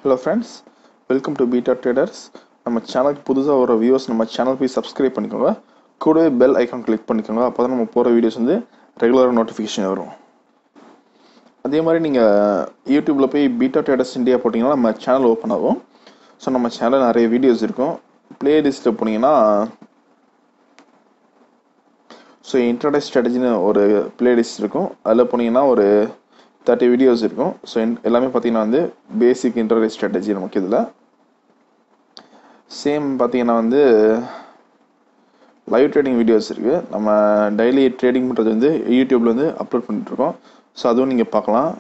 hello friends welcome to beta traders நம்ம சேனலுக்கு புதுசாக ஒரு வியூஸ் நம்ம சேனல் போய் சப்ஸ்கிரைப் பண்ணிக்கோங்க கூடவே பெல் ஐக்கான் கிளிக் பண்ணிக்கோங்க அப்போ தான் நம்ம போகிற வீடியோஸ் வந்து ரெகுலராக நோட்டிஃபிகேஷன் வரும் அதே மாதிரி நீங்கள் யூடியூப்பில் போய் பீட்டா ட்ரேடர்ஸ் இந்தியா போட்டிங்கன்னா நம்ம சேனல் ஓப்பன் ஆகும் ஸோ நம்ம சேனல் நிறைய வீடியோஸ் இருக்கும் பிளேலிஸ்ட்டில் போனீங்கன்னா ஸோ இன்டர்டே ஸ்ட்ராட்டஜின்னு ஒரு பிளேலிஸ்ட் இருக்கும் அதில் போனீங்கன்னா ஒரு தேர்ட்டி வீடியோஸ் இருக்கும் ஸோ எல்லாமே பார்த்தீங்கன்னா வந்து பேசிக் இன்டர்டே ஸ்ட்ராட்டஜி நமக்கு இதில் சேம் பார்த்தீங்கன்னா வந்து லைவ் ட்ரேடிங் வீடியோஸ் இருக்குது நம்ம டெய்லி ட்ரேடிங் பண்ணுறது வந்து யூடியூப்பில் வந்து அப்லோட் பண்ணிட்டுருக்கோம் ஸோ அதுவும் நீங்கள் பார்க்கலாம்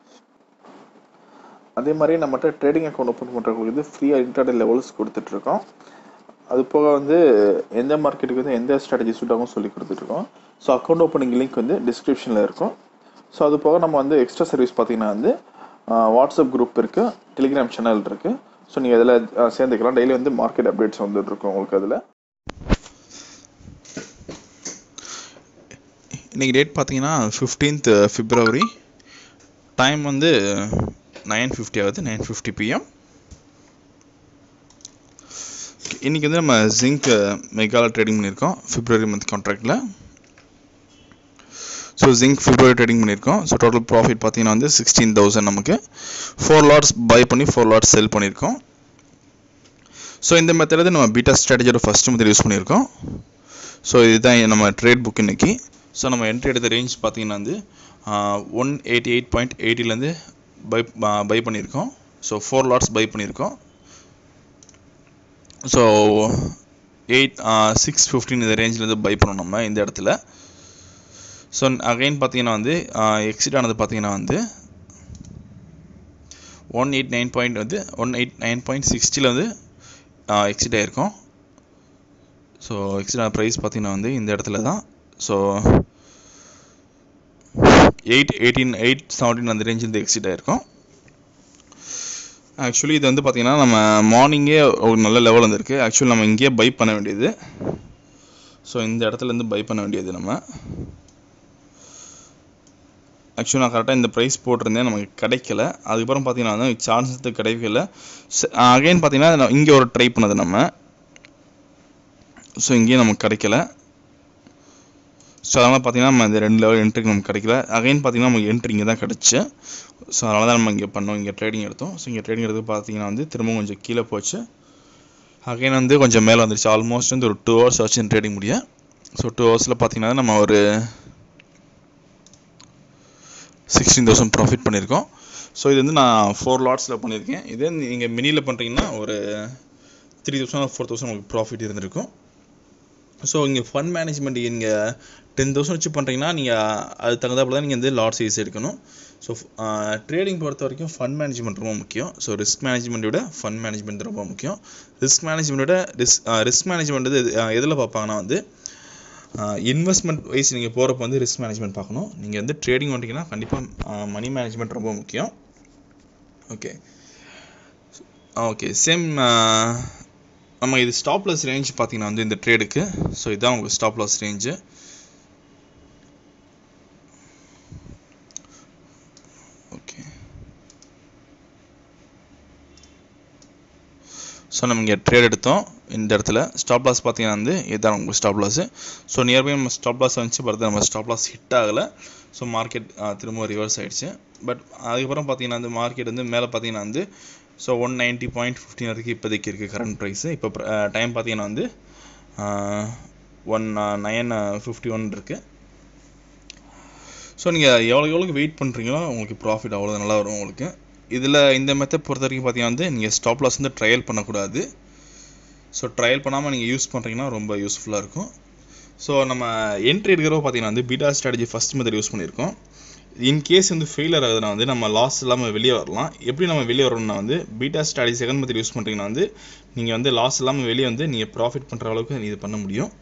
அதே மாதிரி நம்மகிட்ட ட்ரேடிங் அக்கௌண்ட் ஓப்பன் பண்ணுறவங்களுக்கு வந்து ஃப்ரீயாக இன்டர்டே லெவல்ஸ் கொடுத்துட்ருக்கோம் அது போக வந்து எந்த மார்க்கெட்டுக்கு வந்து எந்த ஸ்ட்ராட்டஜி சூட் ஆகும் சொல்லி கொடுத்துட்ருக்கோம் ஸோ அக்கௌண்ட் ஓப்பனிங் லிங்க் வந்து டிஸ்கிரிப்ஷனில் இருக்கும் ஸோ அது போக நம்ம வந்து எக்ஸ்ட்ரா சர்வீஸ் பார்த்தீங்கன்னா வந்து வாட்ஸ்அப் குரூப் இருக்குது டெலிகிராம் சேனல் இருக்குது ஸோ நீங்கள் இதில் சேர்ந்துக்கலாம் டெய்லி வந்து மார்க்கெட் அப்டேட்ஸ் வந்துட்டு இருக்கும் உங்களுக்கு அதில் இன்றைக்கி டேட் பார்த்தீங்கன்னா ஃபிஃப்டீன்த் ஃபிப்ரவரி டைம் வந்து நைன் ஃபிஃப்டி ஆகுது நைன் ஃபிஃப்டி பிஎம் இன்றைக்கி வந்து நம்ம ஜிங்க் மெகால ட்ரேடிங் பண்ணியிருக்கோம் ஃபிப்ரவரி மந்த் கான்ட்ராக்டில் ஸோ ஜிங்க் ஃபிப்ரவரி ட்ரேடிங் பண்ணியிருக்கோம் ஸோ டோட்டல் ப்ராஃபிட் பார்த்தீங்கன்னா வந்து சிக்ஸ்டீன் தௌசண்ட் நமக்கு ஃபோர் லாட்ஸ் பை பண்ணி ஃபோர் லாட்ஸ் செல் பண்ணியிருக்கோம் ஸோ இந்த மெத்தடில் நம்ம பீட்டா ஸ்ட்ராட்டஜியோட ஃபஸ்ட் மெத்தட் யூஸ் பண்ணியிருக்கோம் ஸோ இதுதான் நம்ம ட்ரேட் புக் இன்னைக்கு ஸோ நம்ம என்ட்ரி எடுத்த ரேஞ்ச் பார்த்தீங்கன்னா வந்து ஒன் எயிட்டி எயிட் பாயிண்ட் எயிட்டிலேருந்து பை பை பண்ணியிருக்கோம் ஸோ ஃபோர் லாட்ஸ் பை பண்ணியிருக்கோம் ஸோ எயிட் சிக்ஸ் ஃபிஃப்டின் இந்த ரேஞ்சிலேருந்து பை பண்ணோம் நம்ம இந்த இடத்துல ஸோ அகைன் பார்த்தீங்கன்னா வந்து எக்ஸிட் ஆனது பார்த்தீங்கன்னா வந்து ஒன் எயிட் நைன் பாயிண்ட் வந்து ஒன் எயிட் நைன் பாயிண்ட் சிக்ஸ்டியில் வந்து எக்ஸிட் ஆகிருக்கோம் ஸோ எக்ஸிட் ஆன ப்ரைஸ் பார்த்தீங்கன்னா வந்து இந்த இடத்துல தான் so eight eighteen eight seventeen அந்த ரேஞ்சில் இருந்து எக்ஸிட் ஆகிருக்கோம் ஆக்சுவலி இது வந்து பார்த்தீங்கன்னா நம்ம மார்னிங்கே ஒரு நல்ல லெவல் வந்துருக்கு ஆக்சுவலி நம்ம இங்கேயே பை பண்ண வேண்டியது ஸோ இந்த இடத்துலேருந்து பை பண்ண வேண்டியது நம்ம ஆக்சுவலி நான் கரெக்டாக இந்த ப்ரைஸ் போட்டிருந்தேன் நமக்கு கிடைக்கல அதுக்கப்புறம் பார்த்தீங்கன்னா வந்து சான்சஸ் கிடைக்கல அகைன் பார்த்தீங்கன்னா இங்கே ஒரு ட்ரை பண்ணது நம்ம ஸோ இங்கேயும் நமக்கு கிடைக்கல ஸோ அதனால் பார்த்தீங்கன்னா நம்ம இந்த ரெண்டு லெவல் என்ட்ரிக்கு நமக்கு கிடைக்கல அகைன் பார்த்தீங்கன்னா நமக்கு என்ட்ரி இங்கே தான் கிடச்சி ஸோ அதனால தான் நம்ம இங்கே பண்ணோம் இங்கே ட்ரேடிங் எடுத்தோம் ஸோ இங்கே ட்ரேடிங் எடுத்து பார்த்தீங்கன்னா வந்து திரும்ப கொஞ்சம் கீழே போச்சு அகைன் வந்து கொஞ்சம் மேலே வந்துருச்சு ஆல்மோஸ்ட் வந்து ஒரு டூ ஹவர்ஸ் வச்சு ட்ரேடிங் முடிய ஸோ டூ ஹவர்ஸில் பார்த்தீங்கன்னா நம்ம ஒரு சிக்ஸ்டீன் தௌசண்ட் ப்ராஃபிட் பண்ணியிருக்கோம் ஸோ இது வந்து நான் ஃபோர் லாட்ஸில் பண்ணியிருக்கேன் இதே நீங்கள் மினியில் பண்ணுறீங்கன்னா ஒரு த்ரீ தௌசண்ட் ஃபோர் தௌசண்ட் உங்களுக்கு ப்ராஃபிட் இருந்திருக்கும் ஸோ இங்கே ஃபண்ட் மேனேஜ்மெண்ட் இங்கே டென் தௌசண்ட் வச்சு பண்ணுறீங்கன்னா நீங்கள் அது தகுந்தாப்புல தான் நீங்கள் வந்து லாட் சைஸ் எடுக்கணும் ஸோ ட்ரேடிங் பொறுத்த வரைக்கும் ஃபண்ட் மேனேஜ்மெண்ட் ரொம்ப முக்கியம் ஸோ ரிஸ்க் மேனேஜ்மெண்ட்டோட ஃபண்ட் மேனேஜ்மெண்ட் ரொம்ப முக்கியம் ரிஸ்க் மேனேஜ்மெண்ட்டோட ரிஸ்க் ரிஸ்க் மேனேஜ்மெண்ட் வந்து எதில் பார்ப்பாங்கன்னா வந்து இன்வெஸ்ட்மெண்ட் வைஸ் நீங்கள் போகிறப்ப வந்து ரிஸ்க் மேனேஜ்மெண்ட் பார்க்கணும் நீங்கள் வந்து ட்ரேடிங் வந்துட்டிங்கன்னா கண்டிப்பாக மணி மேனேஜ்மெண்ட் ரொம்ப முக்கியம் ஓகே ஓகே சேம் நம்ம இது ஸ்டாப் லாஸ் ரேஞ்ச் பார்த்தீங்கன்னா வந்து இந்த ட்ரேடுக்கு ஸோ இதுதான் உங்களுக்கு stop loss range okay so நம்ம இங்கே ட்ரேட் எடுத்தோம் இந்த இடத்துல ஸ்டாப் லாஸ் பார்த்தீங்கன்னா வந்து இதுதான் உங்களுக்கு ஸ்டாப் லாஸு ஸோ நியர்பை நம்ம ஸ்டாப் லாஸ் வந்துச்சு பார்த்து நம்ம ஸ்டாப் லாஸ் ஹிட் ஆகலை ஸோ மார்க்கெட் திரும்ப ரிவர்ஸ் ஆகிடுச்சு பட் அதுக்கப்புறம் பார்த்தீங்கன்னா வந்து மார்க்கெட் வந்து மேலே பார்த்தீங்கன்னா வந்து so one ninety point fifteen வரைக்கும் இப்போதைக்கு இருக்குது கரண்ட் ப்ரைஸு இப்போ டைம் பார்த்தீங்கன்னா வந்து ஒன் நைன் ஃபிஃப்டி ஒன் இருக்குது ஸோ நீங்கள் எவ்வளோ எவ்வளோக்கு வெயிட் பண்ணுறீங்களோ உங்களுக்கு ப்ராஃபிட் அவ்வளோ நல்லா வரும் உங்களுக்கு இதில் இந்த மெத்தட் பொறுத்த வரைக்கும் பார்த்தீங்கன்னா வந்து நீங்கள் ஸ்டாப் லாஸ் வந்து ட்ரையல் பண்ணக்கூடாது ஸோ ட்ரையல் பண்ணாமல் நீங்கள் யூஸ் பண்ணுறீங்கன்னா ரொம்ப யூஸ்ஃபுல்லாக இருக்கும் ஸோ நம்ம என்ட்ரி எடுக்கிறப்ப பார்த்தீங்கன்னா வந்து beta strategy first method use பண்ணியிருக்கோம் இன்கேஸ் வந்து ஃபெயிலியர் ஆகுதுன்னா வந்து நம்ம லாஸ் இல்லாமல் வெளியே வரலாம் எப்படி நம்ம வெளியே வரணும்னா வந்து beta strategy second method use பண்ணுறீங்கன்னா வந்து நீங்கள் வந்து லாஸ் இல்லாமல் வெளியே வந்து நீங்கள் ப்ராஃபிட் பண்ணுற அளவுக்கு இது பண்ண முடியும்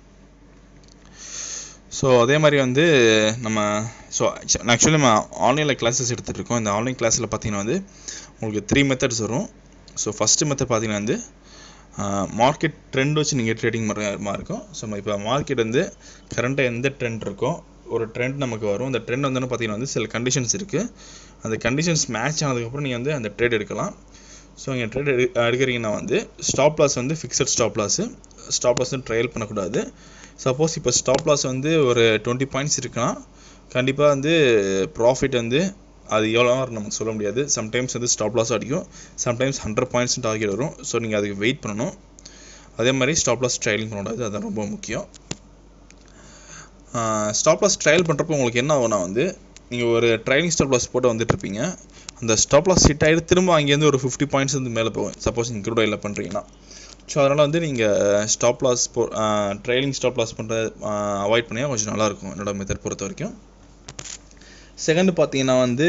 ஸோ அதே மாதிரி வந்து நம்ம ஸோ ஆக்சுவலி நம்ம ஆன்லைனில் கிளாஸஸ் எடுத்துகிட்டு இருக்கோம் இந்த ஆன்லைன் கிளாஸில் பார்த்தீங்கன்னா வந்து உங்களுக்கு த்ரீ மெத்தட்ஸ் வரும் ஸோ ஃபஸ்ட்டு மெத்தட் பார்த்தீங்கன்னா வந்து மார்க்கெட் ட்ரெண்ட் வச்சு நீங்கள் ட்ரேடிங் பண்ணுற மாதிரி இருக்கும் ஸோ நம்ம இப்போ மார்க்கெட் வந்து கரண்ட்டாக எந்த ட்ரெண்ட் இருக்கோ ஒரு ட்ரெண்ட் நமக்கு வரும் அந்த ட்ரெண்ட் வந்து பார்த்தீங்கன்னா வந்து சில கண்டிஷன்ஸ் இருக்குது அந்த கண்டிஷன்ஸ் மேட்ச் ஆனதுக்கப்புறம் நீங்கள் வந்து அந்த ட்ரேட் எடுக்கலாம் ஸோ இங்கே ட்ரேட் எடு எடுக்கிறீங்கன்னா வந்து ஸ்டாப் லாஸ் வந்து fixed stop loss stop loss வந்து ட்ரையல் பண்ணக்கூடாது சப்போஸ் இப்போ ஸ்டாப் லாஸ் வந்து ஒரு டுவெண்ட்டி பாயிண்ட்ஸ் இருக்குன்னா கண்டிப்பாக வந்து ப்ராஃபிட் வந்து அது எவ்வளோ நமக்கு சொல்ல முடியாது சம்டைம்ஸ் வந்து ஸ்டாப் லாஸ் அடிக்கும் சம்டைம்ஸ் ஹண்ட்ரட் பாயிண்ட்ஸ் டார்கெட் வரும் ஸோ நீங்கள் அதுக்கு வெயிட் பண்ணணும் அதே மாதிரி ஸ்டாப் லாஸ் ட்ரையலிங் பண்ணக்கூடாது அதுதான் ரொம்ப முக்கியம் ஸ்டாப் லாஸ் ட்ரையல் பண்ணுறப்போ உங்களுக்கு என்ன ஆகும்னா வந்து நீங்கள் ஒரு ட்ரையலிங் ஸ்டாப் லாஸ் போட்டு வந்துட்டு இருப்பீங்க அந்த ஸ்டாப் லாஸ் ஹிட் ஆகிட்டு திரும்ப அங்கேருந்து ஒரு ஃபிஃப்டி பாயிண்ட்ஸ் வந்து மேலே போகும் சப்போஸ் நீங்கள் க்ரூட் ஆயில் பண்ணுறீங்கன்னா ஸோ அதனால் வந்து நீங்கள் ஸ்டாப் லாஸ் போ ட்ரையலிங் ஸ்டாப் லாஸ் பண்ணுற அவாய்ட் பண்ணியா கொஞ்சம் நல்லாயிருக்கும் என்னோட மெத்தட் பொறுத்த வரைக்கும் செகண்ட் பார்த்தீங்கன்னா வந்து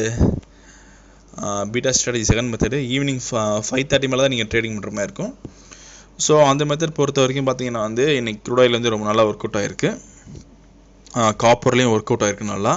beta strategy second method evening five thirty மேலே தான் நீங்கள் ட்ரேடிங் பண்ணுற மாதிரி இருக்கும் ஸோ அந்த மெத்தட் பொறுத்த வரைக்கும் பார்த்தீங்கன்னா வந்து இன்னைக்கு crude oil வந்து ரொம்ப நல்லா ஒர்க் அவுட் ஆகிருக்கு காப்பர்லேயும் ஒர்க் அவுட் ஆகிருக்கு நல்லா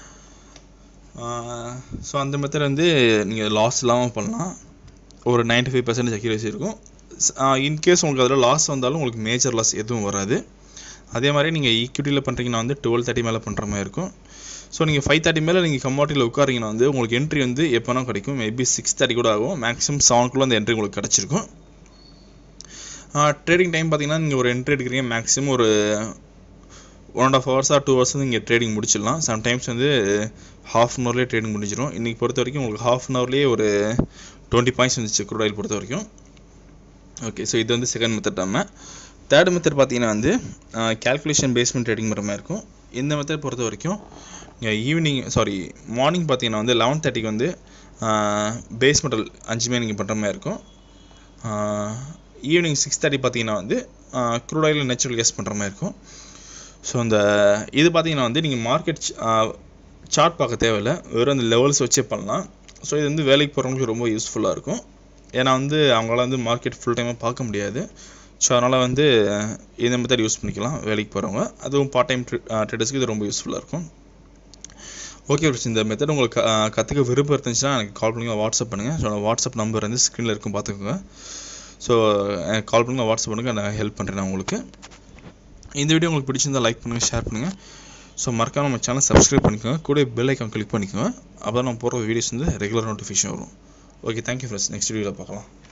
ஸோ அந்த மெத்தட் வந்து நீங்கள் லாஸ் இல்லாமல் பண்ணலாம் ஒரு 95% ஃபைவ் பர்சன்டேஜ் அக்யூரேசி இருக்கும் இன்கேஸ் உங்களுக்கு அதில் லாஸ் வந்தாலும் உங்களுக்கு மேஜர் லாஸ் எதுவும் வராது அதே மாதிரி நீங்கள் ஈக்விட்டியில் பண்ணுறீங்கன்னா வந்து டுவெல் தேர்ட்டி மேலே பண்ணுற மாதிரி இருக்கும் ஸோ நீங்கள் ஃபைவ் தேர்ட்டி மேலே நீங்கள் கம்மாட்டியில் உட்காரீங்கன்னா வந்து உங்களுக்கு என்ட்ரி வந்து எப்போனா கிடைக்கும் மேபி சிக்ஸ் தேர்ட்டி கூட ஆகும் மேக்ஸிமம் செவனுக்குள்ளே அந்த என்ட்ரி உங்களுக்கு கிடச்சிருக்கும் ட்ரேடிங் டைம் பார்த்தீங்கன்னா நீங்கள் ஒரு என்ட்ரி எடுக்கிறீங்க மேக்ஸிமம் ஒரு one and half hours or two hours வந்து நீங்கள் ட்ரேடிங் முடிச்சிடலாம் சம்டைம்ஸ் வந்து ஹாஃப் அன் ஹவர்லேயே ட்ரேடிங் முடிஞ்சிடும் இன்றைக்கி பொறுத்த வரைக்கும் உங்களுக்கு ஹாஃப் அன் ஹவர்லேயே ஒரு டுவெண்ட்டி பாயிண்ட்ஸ் வந்துச்சு crude oil பொறுத்த வரைக்கும் ஓகே ஸோ இது வந்து செகண்ட் மெத்தட் நம்ம தேர்ட் மெத்தட் பார்த்தீங்கன்னா வந்து கேல்குலேஷன் பேஸ்மெண்ட் ட்ரேடிங் பண்ணுற மாதிரி இருக்கும் இந்த மெத்தட் பொறுத்த வரைக்கும் ஈவினிங் சாரி மார்னிங் பார்த்தீங்கன்னா வந்து லெவன் தேர்ட்டிக்கு வந்து பேஸ் மெட்டல் அஞ்சுமே நீங்கள் பண்ணுற மாதிரி இருக்கும் ஈவினிங் சிக்ஸ் தேர்ட்டி பார்த்தீங்கன்னா வந்து க்ரூட் ஆயில் நேச்சுரல் கேஸ் பண்ணுற மாதிரி இருக்கும் ஸோ அந்த இது பார்த்தீங்கன்னா வந்து நீங்கள் மார்க்கெட் சார்ட் பார்க்க தேவையில்ல வெறும் அந்த லெவல்ஸ் வச்சே பண்ணலாம் ஸோ இது வந்து வேலைக்கு போகிறவங்களுக்கு ரொம்ப யூஸ்ஃபுல்லாக இருக்கும் ஏன்னா வந்து அவங்களால வந்து மார்க்கெட் ஃபுல் டைமாக பார்க்க முடியாது ஸோ அதனால் வந்து இந்த மெத்தட் யூஸ் பண்ணிக்கலாம் வேலைக்கு போகிறவங்க அதுவும் பார்ட் டைம் ட்ரேடர்ஸ்க்கு இது ரொம்ப யூஸ்ஃபுல்லாக இருக்கும் ஓகே ஃப்ரெண்ட்ஸ் இந்த மெத்தட் உங்களுக்கு அஹ், கற்றுக்க விருப்பம் இருந்துச்சுன்னா எனக்கு கால் பண்ணுங்க வாட்ஸ்அப் பண்ணுங்கள் ஸோ வாட்ஸ்அப் நம்பர் வந்து ஸ்க்ரீனில் இருக்கும் பார்த்துக்கோங்க ஸோ எனக்கு கால் பண்ணுங்க வாட்ஸ்அப் பண்ணுங்கள் நான் ஹெல்ப் பண்ணுறேன் நான் உங்களுக்கு இந்த வீடியோ உங்களுக்கு பிடிச்சிருந்தா லைக் பண்ணுங்கள் ஷேர் பண்ணுங்கள் ஸோ மறக்காம நம்ம சேனல் சப்ஸ்கிரைப் பண்ணிக்கோங்க கூட பெல் ஐக்கான் கிளிக் பண்ணிக்கோங்க அப்போ தான் நம்ம போகிற வீடியோஸ் வந்து ரெகுலர் நோட்டிஃபிகேஷன் வரும் ஓகே தேங்க்யூ ஃப்ரெண்ட்ஸ் நெக்ஸ்ட் வீடியோவில் பார்க்கலாம்